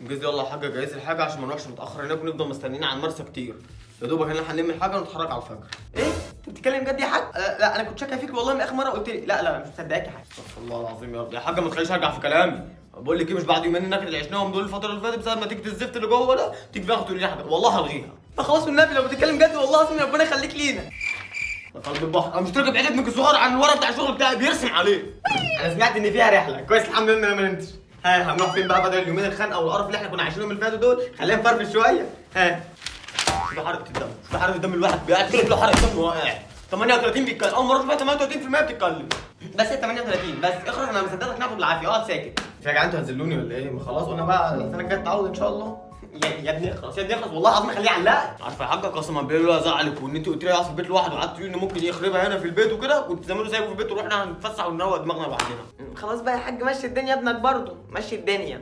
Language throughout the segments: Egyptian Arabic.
انجزي يلا يا حاجه جهزي الحاجه عشان ما نروحش متاخر هناك ونفضل مستنيين على المرسى كتير يا دوبك احنا هنلم الحاجه ونتحرك على الفجر ايه انت بتتكلم جد يا حاج لا, لا انا كنت شاكه فيك والله من اخر مره قلت لي لا لا مش مصدقاك يا حاج استغفر الله العظيم يا رب يا حاجه ما تخليش ارجع في كلامي بقول لك ايه مش بعد يومين النكد اللي عشناهم دول الفتره اللي فاتت بسبب ما تيجي الزفت اللي جوه ده تيجي في الاخر تقول لي حاجه والله هلغيها فخلاص والنبي لو بتتكلم جد والله العظيم ربنا يخليك لينا يا قلب البحر انا مش راكب عيد ابنك الصغير عن الورق بتاع الشغل بتاعي بيرسم عليه انا سمعت ان فيها رحله كويس الحمد لله إن انا ما نمتش ها هنروح فين بقى بدل اليومين الخنقه والقرف اللي احنا كنا عايشينهم اللي فاتوا دول خلينا نفرفش شويه ها شوف حرقه الدم شوف حرقه الدم الواحد قاعد كده له حرقه دم وهو قاعد 38 بيتكلم اول مره اشوفها 38% بتتكلم بس هي 38 بس اخرج انا مصدقك ناخد بالعافيه اقعد ساكت يا جدعان انتوا هتذلوني ولا ايه؟ ما خلاص وانا بقى السنه الجايه اتعود ان شاء الله يا يا ابني اخلص يا ابني اخلص والله العظيم خليه علقك عارفه يا حاجه قسما بالله زعلك وان انت قلت لي اقعد في البيت لوحده وقعدت تقولي ان ممكن يخربها هنا في البيت وكده كنت زمانه سايبه في البيت ورحنا هنتفسح ونروق دماغنا لوحدنا خلاص بقى يا حاج مشي الدنيا ابنك برضه مشي الدنيا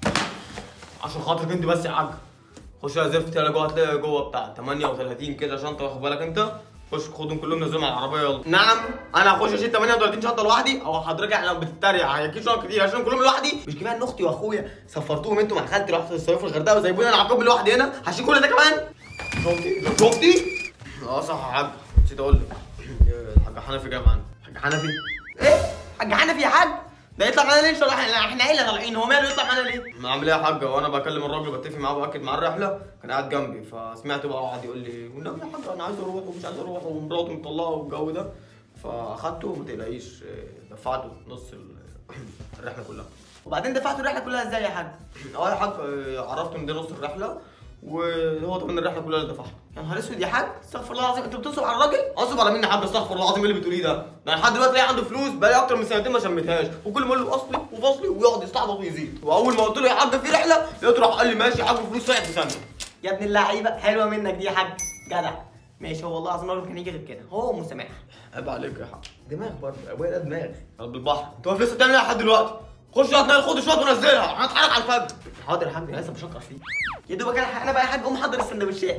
عشان خاطرك انت بس يا حاج خش يا زفت يلا جوه هتلاقي جوه بتاع 38 كده شنطه واخد بالك انت خش خدهم كلهم نزلهم على العربيه يلا نعم انا هخش اشيل 38 شنطه لوحدي او حضرتك احنا لو بتتريق هيجيب شنط كتير عشان كلهم لوحدي مش كفايه ان اختي واخويا سفرتوهم انتوا مع خالتي رحتوا تصيفوا الغردقه وسايبوني انا عقاب لوحدي هنا هشيل كل ده كمان شفتي شفتي اه صح يا حاج نسيت اقول لك الحاج حنفي جاي معانا حاج حنفي ايه حاج حنفي يا حاج ده يطلع معانا ليه ان شاء الله احنا احنا عيله طالعين هو ماله يطلع معانا ليه؟ ما عامل ايه يا حاج وانا بكلم الراجل بتفق معاه باكد معاه الرحله كان قاعد جنبي فسمعته بقى قعد يقول لي والنبي يا حاج انا عايز اروح ومش عايز اروح ومراته مطلقه والجو ده فاخدته وما تقلقيش اه، دفعته نص ال- الرحله كلها وبعدين دفعته الرحله كلها ازاي يا حاج؟ اه يا حاج اه، عرفته ان ده نص الرحله وهو طبعا الرحله كلها اللي دفعها يا نهار اسود يا حاج استغفر الله العظيم انت بتنصب على الراجل اصب على مين يا حاج استغفر الله العظيم ايه اللي بتقوليه ده ده انا لحد دلوقتي لاقي عنده فلوس بقالي اكتر من سنتين ما شميتهاش وكل ما اقول له اصلي وفصلي ويقعد يستعبط ويزيد واول ما قلت له يا حاج في رحله لقيته راح قال لي ماشي يا حاج فلوس طلعت في ثانيه يا ابن اللعيبه حلوه منك دي يا حاج جدع ماشي هو والله العظيم الراجل كان يجي غير كده هو مسامح عيب عليك يا حاج دماغ برضه ابويا ده دماغ قلب البحر انت واقف لسه بتعمل ايه لحد دلوقتي خش يا اتنين خد شويه ونزلها هنتحرك على الفجر حاضر يا حاج انا لسه بشكر فيك يا دوبك انا انا بقى يا حاج قوم حضر السندوتشات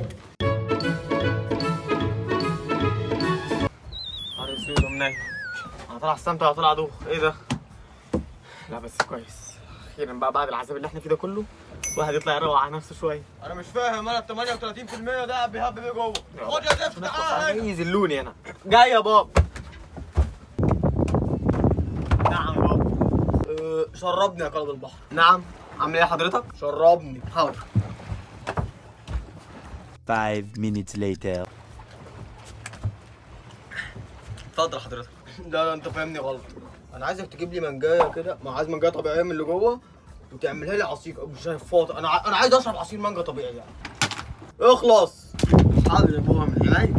نهار اسود ومنيل انا طالع استمتع وطالع ادوخ ايه ده؟ لا بس كويس اخيرا بقى بعد العذاب اللي احنا فيه ده كله الواحد يطلع يروق على نفسه شويه انا مش فاهم انا ال 38% ده بيهب بيه جوه خد يا زفت تعالى يذلوني انا جاي يا بابا نعم يا بابا أه، شربني يا قلب البحر نعم عامل ايه حضرتك؟ شربني حاضر Five minutes later. اتفضل حضرتك لا لا انت فاهمني غلط انا عايزك تجيب لي منجايه كده ما عايز منجايه طبيعيه من اللي جوه وتعملها لي عصير مش شفاط انا ع... انا عايز اشرب عصير مانجا طبيعي يعني اخلص حاضر يا بابا من عينيا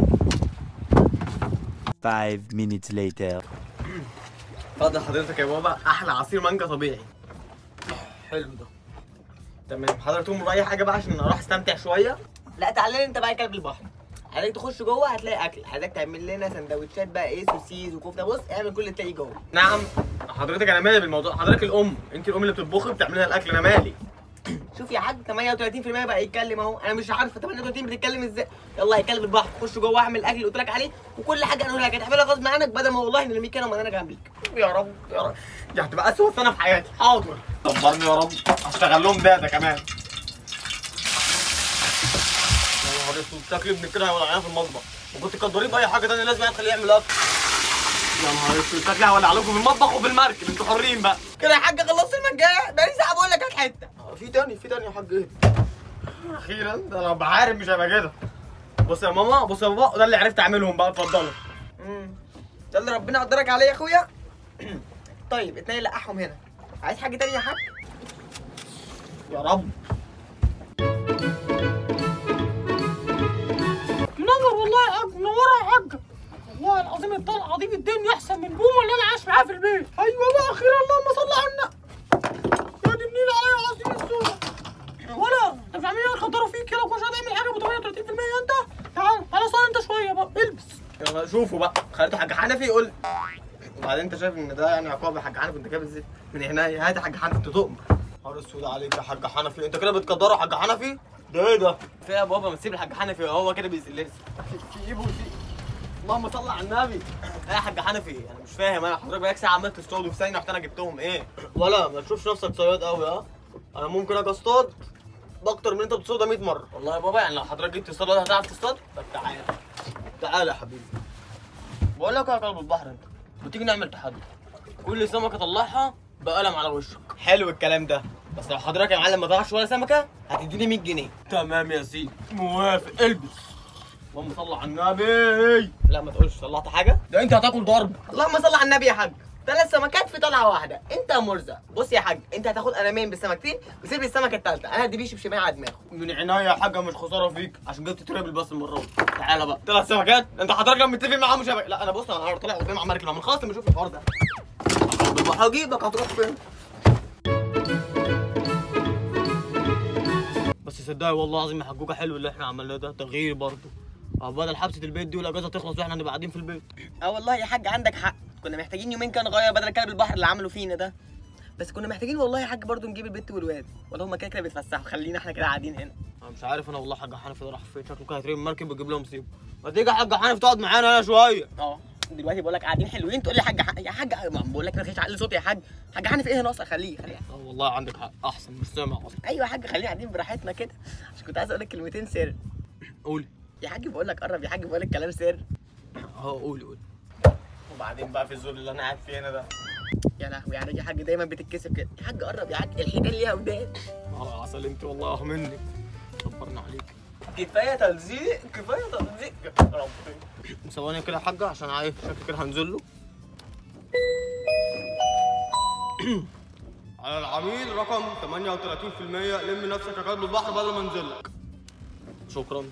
Five minutes later. اتفضل حضرتك يا بابا احلى عصير مانجا طبيعي حلو ده تمام حضرتك تقوم باي حاجه بقى عشان اروح استمتع شويه لا تعالى لي انت بقى يا كلب البحر عايزك تخش جوه هتلاقي اكل عايزك تعمل لنا سندوتشات بقى ايه سوسيز وكفته بص اعمل كل اللي تلاقيه جوه نعم حضرتك انا مالي بالموضوع حضرتك الام انت الام اللي بتطبخي بتعمل لنا الاكل انا مالي شوف يا حاج 38% بقى يتكلم اهو انا مش عارفه 38 بتتكلم ازاي يلا يا كلب البحر خش جوه اعمل الاكل اللي قلت لك عليه وكل حاجه انا هقولها لك هتعملها غصب عنك بدل ما والله نرميك انا وانا جنبيك يا رب يا رب دي هتبقى اسوء سنه في حياتي حاضر صبرني يا رب هشتغل لهم ده ده كمان يا نهار اسود شكلي ابن كده هيولع في المطبخ وكنت تقدرين باي حاجه تانية لازم تخليه يعمل اكل يا نهار اسود شكلي هولع عليكم في المطبخ وفي المركب انتوا حرين بقى كده يا حاج خلصت المنجايه بقالي ساعه بقول لك هات حته في تاني في تاني يا حاج ايه اخيرا ده انا بعارف مش هيبقى كده بص يا ماما بص يا بابا ده اللي عرفت اعملهم بقى اتفضلوا ده اللي ربنا قدرك عليه يا اخويا طيب اتنين لقحهم هنا عايز حاجه تانية يا حاج يا رب منور والله يا حاج منوره يا حاج والله العظيم الطلعه دي بالدنيا احسن من بومه اللي انا عايش معاه في البيت ايوه بقى اخيرا اللهم صل على النبي يا دي النيل عليا عظيم السوق ولا انت فاهمين ايه خطروا فيك كده وكل شويه تعمل حاجه ب 38% انت تعال تعال صار انت شويه بقى البس يلا شوفوا بقى خليته حاج حنفي يقول وبعدين انت شايف ان ده يعني عقاب يا حاج حنفي انت جايب الزيت من هنا هات يا حاج حنفي انت تؤمر نهار اسود عليك يا حاج حنفي انت كده بتقدره يا حاج حنفي ده ايه ده؟ في يا بابا ما تسيب الحاج حنفي هو كده بيذلني سيبه سيبه اللهم صل على النبي ايه يا حاج حنفي انا مش فاهم انا حضرتك بقالك ساعه عمال تصطاد وفي ثانيه رحت انا جبتهم ايه ولا ما تشوفش نفسك صياد قوي اه انا ممكن اجي اصطاد باكتر من انت بتصطاد 100 مره والله يا بابا يعني لو حضرتك جيت تصطاد ولا هتعرف تصطاد طب تعالى تعالى يا حبيبي بقول لك يا قلب البحر انت ما تيجي نعمل تحدي كل سمكه طلعها بقلم على وشك حلو الكلام ده بس لو حضرتك يا معلم ما طلعش ولا سمكه هتديني 100 جنيه تمام يا سيدي موافق البس اللهم صل على النبي لا ما تقولش طلعت حاجه ده انت هتاكل ضرب اللهم صل على النبي يا حاج ثلاث سمكات في طلعه واحده انت يا مرزق بص يا حاج انت هتاخد قلمين بالسمكتين وسيب لي السمكه الثالثه انا هدي بيه شبشبيه على دماغه من عناية يا حاجه مش خساره فيك عشان جبت تريبل بس المره دي تعالى بقى ثلاث سمكات انت حضرتك لما متفق معاهم شبكه لا انا بص انا طالع قدام عمال كده من خلاص لما اشوف الحوار ده هجيبك هتروح فين بس صدقني والله العظيم يا حجوجه حلو اللي احنا عملناه ده تغيير برضه اه بدل حبسه البيت دي والاجازه تخلص واحنا نبقى قاعدين في البيت اه والله يا حاج عندك حق كنا محتاجين يومين كان نغير بدل كلب البحر اللي عملوا فينا ده بس كنا محتاجين والله يا حاج برضه نجيب البنت والواد ولا هم كده كده بيتفسحوا خلينا احنا كده قاعدين هنا انا مش عارف انا والله حاج حنفي ده راح فين شكله كده هيترمي المركب ويجيب لهم مصيبه ما تيجي يا حاج حنفي تقعد معانا هنا شويه اه دلوقتي بقول لك قاعدين حلوين تقول لي حاج حق. يا حاج ما بقول لك ما تخليش عقل صوتي يا حاج حاج حنفي ايه ناقصه خليه خليه اه والله عندك حق احسن مش سامع اصلا ايوه يا حاج خلينا قاعدين براحتنا كده عشان كنت عايز اقول لك كلمتين سر قولي يا حاج بقول لك قرب يا حاج بقول لك كلام سر اه قولي قولي وبعدين بقى في الذل اللي انا قاعد فيه هنا ده يا لهوي يعني يا حاج دايما بتتكسف كده يا حاج قرب يا حاج الحيتان ليها ودان اه عسل انت والله منك صبرنا عليك كفايه تلزيق كفايه تلزيق يا ربي ثواني كده يا حاجه عشان عايز شكل كده هنزل له على العميل رقم 38% لم نفسك يا قلب البحر بدل ما انزل لك شكرا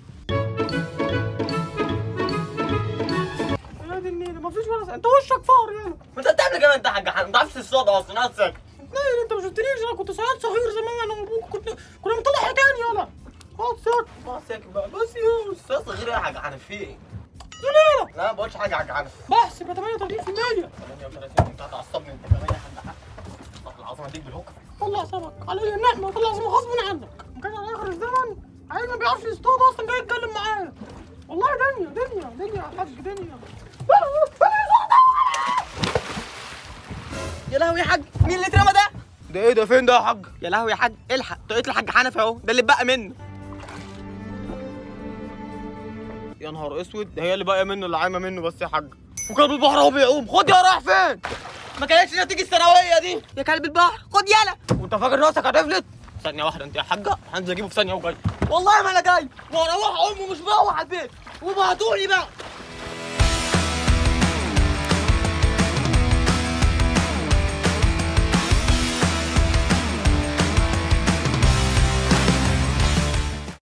يا دي النيل مفيش ولا س- انت وشك فار يعني انت بتعمل كمان انت يا حاج حنفي ما تعرفش تصطاد اصلا قاعد ساكت نيل انت ما شفتنيش انا كنت صياد صغير زمان انا وابوك كنت كنا بنطلع حيتان يلا اقعد ساكت ما ساكت بقى بس يا استاذ صغير يا حاج حنفي ايه زليلة لا ما بقولش حاجه يا حاج حنفي بحسب 38% 38 انت هتعصبني انت كمان يا حاج حنفي استغفر العظيم هديك بالهوك طلع سمك علي النعمة وطلع سمك غصب عنك ما كان على اخر الزمن عيل ما بيعرفش يصطاد اصلا جاي يتكلم معايا والله دنيا دنيا دنيا يا حاج دنيا يا لهوي يا حاج مين اللي اترمى ده ده ايه ده فين ده يا حاج يا لهوي يا حاج الحق طريقه الحاج حنفي اهو ده اللي اتبقى منه يا نهار اسود ده هي اللي باقيه منه اللي عايمه منه بس يا حاج وكلب البحر اهو بيعوم خد يا رايح فين ما كانتش نتيجه الثانويه دي يا كلب البحر خد يلا وانت فاكر راسك هتفلت ثانيه واحده انت يا حاجه هنزل اجيبه في ثانيه وجاي والله ما انا جاي واروح امي مش بروح على البيت وبعتولي بقى